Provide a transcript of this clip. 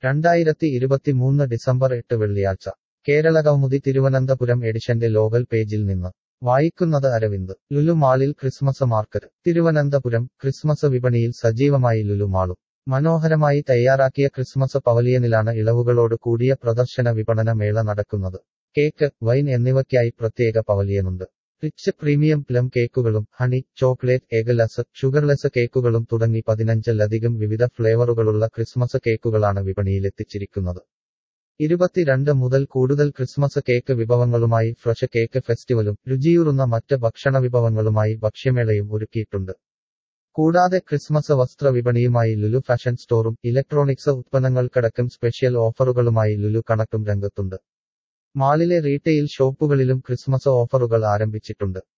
രണ്ടായിരത്തി ഇരുപത്തിമൂന്ന് ഡിസംബർ എട്ട് വെള്ളിയാഴ്ച കേരള കൗമുദി തിരുവനന്തപുരം എഡിഷന്റെ ലോകൽ പേജിൽ നിന്ന് വായിക്കുന്നത് അരവിന്ദ് ലുലു മാളിൽ ക്രിസ്മസ് മാർക്കറ്റ് തിരുവനന്തപുരം ക്രിസ്മസ് വിപണിയിൽ സജീവമായി ലുലു മാളും മനോഹരമായി തയ്യാറാക്കിയ ക്രിസ്മസ് പവലിയനിലാണ് ഇളവുകളോട് കൂടിയ പ്രദർശന വിപണന മേള നടക്കുന്നത് കേക്ക് വൈൻ എന്നിവയ്ക്കായി പ്രത്യേക പവലിയനുണ്ട് റിച്ച് പ്രീമിയം പ്ലം കേക്കുകളും ഹണി ചോക്ലേറ്റ് എഗലസ് ഷുഗർലെസ് കേക്കുകളും തുടങ്ങി പതിനഞ്ചിലധികം വിവിധ ഫ്ലേവറുകളുള്ള ക്രിസ്മസ് കേക്കുകളാണ് വിപണിയിലെത്തിച്ചിരിക്കുന്നത് ഇരുപത്തിരണ്ട് മുതൽ കൂടുതൽ ക്രിസ്മസ് കേക്ക് വിഭവങ്ങളുമായി ഫ്രഷ് കേക്ക് ഫെസ്റ്റിവലും രുചിയൂറുന്ന മറ്റ് ഭക്ഷണ വിഭവങ്ങളുമായി ഭക്ഷ്യമേളയും ഒരുക്കിയിട്ടുണ്ട് കൂടാതെ ക്രിസ്മസ് വസ്ത്ര വിപണിയുമായി ലുലു ഫാഷൻ സ്റ്റോറും ഇലക്ട്രോണിക്സ് ഉത്പന്നങ്ങൾക്കടക്കം സ്പെഷ്യൽ ഓഫറുകളുമായി ലുലു കണക്റ്റും രംഗത്തുണ്ട് മാളിലെ റീറ്റെയിൽ ഷോപ്പുകളിലും ക്രിസ്മസ് ഓഫറുകൾ ആരംഭിച്ചിട്ടുണ്ട്